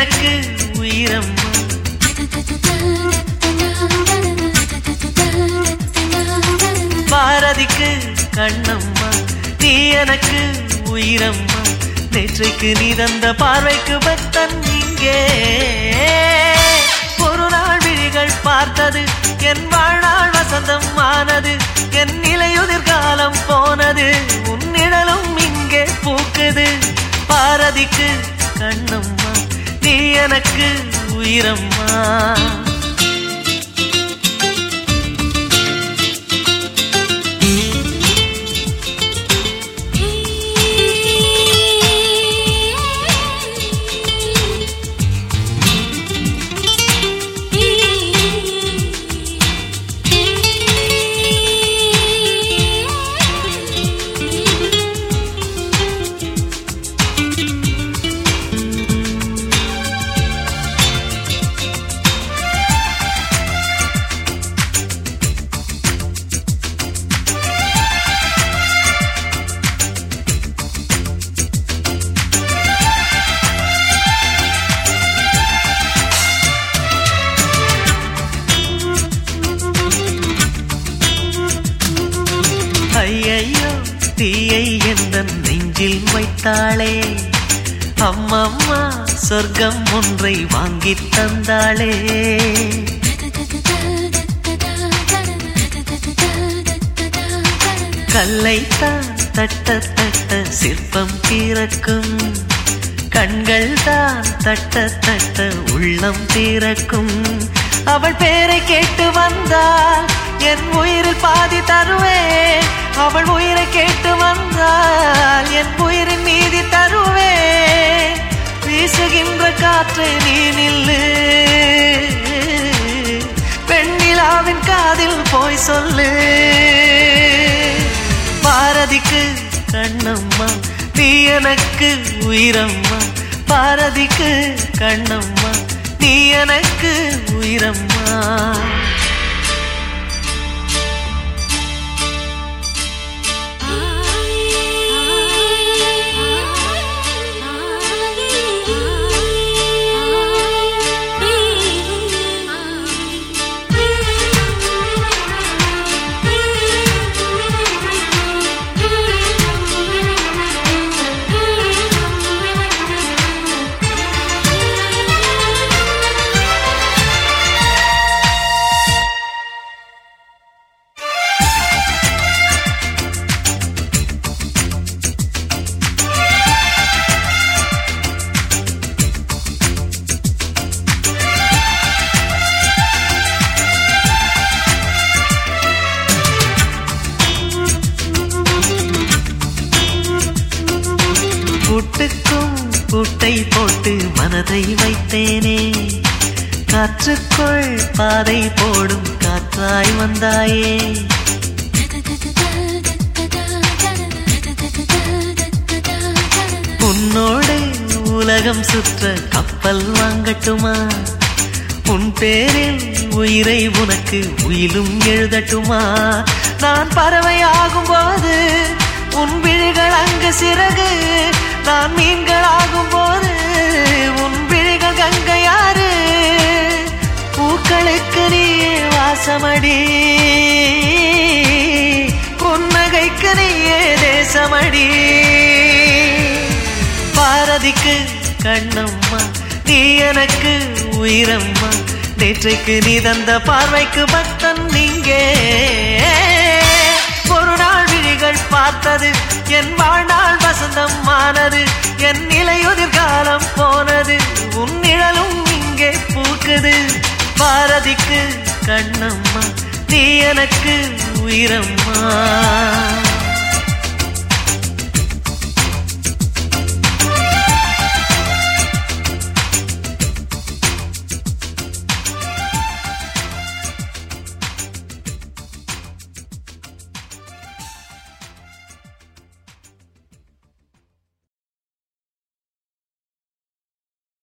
எனக்கு உயிரம்மா பாரதிக்கு கண்ணம்மா நீ எனக்கு உயிரம்மா நேற்றைக்கு நீ தந்த பார்வைக்கு பக்தன் இங்கே ஒரு நாள் விழிகள் பார்த்தது என் வாழ்நாள் வசந்தம் ஆனது என் நிலையுதிர் காலம் போனது உன் நிழலும் இங்கே பூக்குது பாரதிக்கு கண்ணம்மா நீ எனக்கு உயிரம்மா ஐயையோ தீயை எந்த நெஞ்சில் வைத்தாளே அம்மம்மா சொர்க்கம் ஒன்றை வாங்கித் தந்தாளே கல்லைத்தான் தட்ட தட்ட சிற்பம் திறக்கும் கண்கள் தான் தட்ட தட்ட உள்ளம் திறக்கும் அவள் பேரை கேட்டு வந்தால் என் உயிரில் பாதி தருவேன் அவள் உயிரை கேட்டு வந்தால் என் உயிரின் மீதி தருவேன் வீசுகின்ற காற்று நீ நில்லு பெண்ணிலாவின் காதில் போய் சொல்லு பாரதிக்கு கண்ணம்மா நீ எனக்கு உயிரம்மா பாரதிக்கு கண்ணம்மா நீ எனக்கு உயிரம்மா பூட்டுக்கும் பூட்டை போட்டு மனதை வைத்தேனே காற்றுக்குள் பாதை போடும் காற்றாய் வந்தாயே உன்னோடு உலகம் சுற்ற கப்பல் வாங்கட்டுமா உன் பேரில் உயிரை உனக்கு உயிலும் எழுதட்டுமா நான் பறவை ஆகும்போது உன் விழிகள் அங்கு சிறகு நான் மீன்கள் ஆகும்போது உன் விழிகள் கங்கையாறு பூக்களுக்கு நீயே வாசமடி புன்னகைக்கு நீயே தேசமடி பாரதிக்கு கண்ணம்மா நீ எனக்கு உயிரம்மா நேற்றைக்கு நீ தந்த பார்வைக்கு பக்தன் நீங்கே ஒரு நாள் விழிகள் பார்த்தது என் வாழ்நாள் வசந்தம் ஆனது என் நிலையுதிர் காலம் போனது உன் நிழலும் இங்கே பூக்குது பாரதிக்கு கண்ணம்மா நீ எனக்கு உயிரம்மா